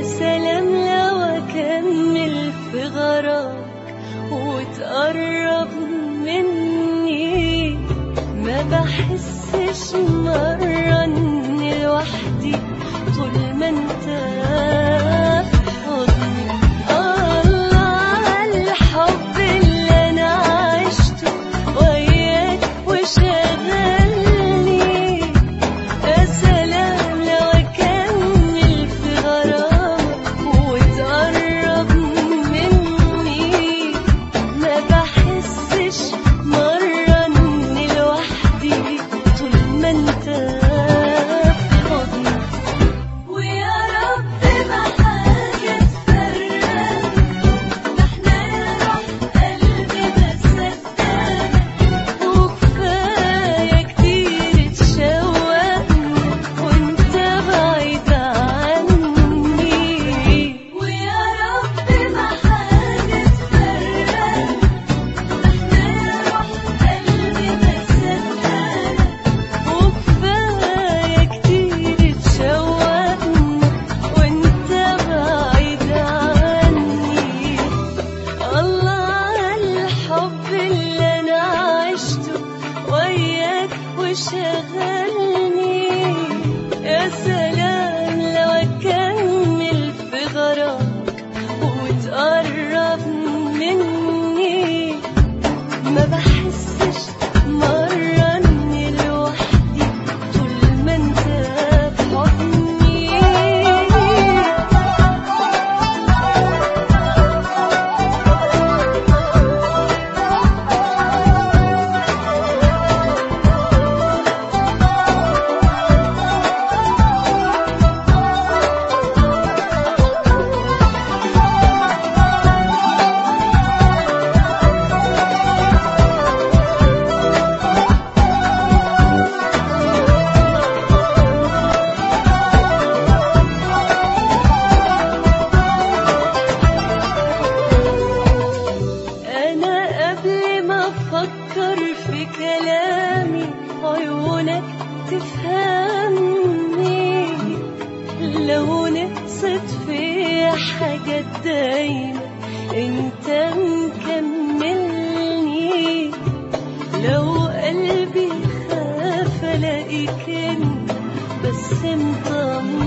يا سلام لو أكمل في غراك وتقرب مني ما بحسش مرة إني لوحدي طول ما انت في حضني الله على الحب اللي أنا عشته وياك وشغلني يا سلام لو أكمل في غرامك وتقرب مني ما بحسش مرة إني لوحدي طول ما أنت في حضني ويا رب ما حاجة تفرقنا ده احنا يا روح قلبي ما صدقنا وكفاية كتير تشوقني وانت بعيد عني ويا رب ما حاجة تفرقنا احنا يا روح قلبي ما صدقنا وكفاية كتير تشوقني وانت بعيد عني الله على الحب اللي انا عشته وياك وشغلني يا سلام لو اكمل في غراك وتقرب مني ما بحسش مرة اني لوحدي طول ما انت في حضني أنا قبل ما أفكر في كلامي عيونك تفهمني لو نقصت في حاجة دايما انت مكملني لو قلبي خاف الاقيك انت بس مطمني